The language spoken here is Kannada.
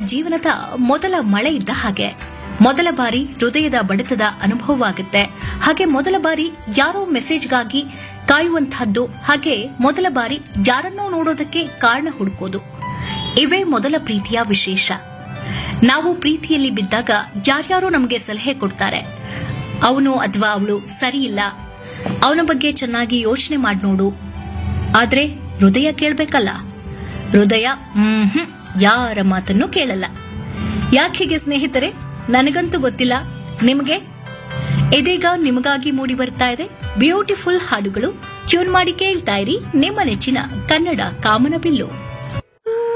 ಜೀವನದ ಮೊದಲ ಮಳೆ ಇದ್ದ ಹಾಗೆ ಮೊದಲ ಬಾರಿ ಹೃದಯದ ಬಡಿತದ ಅನುಭವವಾಗುತ್ತೆ ಹಾಗೆ ಮೊದಲ ಬಾರಿ ಯಾರೋ ಮೆಸೇಜ್ಗಾಗಿ ಕಾಯುವಂತಹದ್ದು ಹಾಗೆ ಮೊದಲ ಬಾರಿ ಯಾರನ್ನೋ ನೋಡೋದಕ್ಕೆ ಕಾರಣ ಹುಡುಕೋದು ಇವೇ ಮೊದಲ ಪ್ರೀತಿಯ ವಿಶೇಷ ನಾವು ಪ್ರೀತಿಯಲ್ಲಿ ಬಿದ್ದಾಗ ಯಾರ್ಯಾರೋ ನಮಗೆ ಸಲಹೆ ಕೊಡ್ತಾರೆ ಅವನು ಅಥವಾ ಅವಳು ಸರಿಯಿಲ್ಲ ಅವನ ಬಗ್ಗೆ ಚೆನ್ನಾಗಿ ಯೋಚನೆ ಮಾಡಿ ನೋಡು ಆದ್ರೆ ಹೃದಯ ಕೇಳ್ಬೇಕಲ್ಲ ಹೃದಯ ಹ್ಮ್ ಯಾರ ಮಾತನ್ನು ಕೇಳಲ್ಲ ಯಾಕೆ ಹೀಗೆ ಸ್ನೇಹಿತರೆ ನನಗಂತೂ ಗೊತ್ತಿಲ್ಲ ನಿಮಗೆ ಇದೀಗ ನಿಮಗಾಗಿ ಮೂಡಿ ಬರ್ತಾ ಇದೆ ಬ್ಯೂಟಿಫುಲ್ ಹಾಡುಗಳು ಟ್ಯೂನ್ ಮಾಡಿ ಕೇಳ್ತಾ ಇರಿ ನಿಮ್ಮ ನೆಚ್ಚಿನ ಕನ್ನಡ ಕಾಮನಬಿಲ್ಲು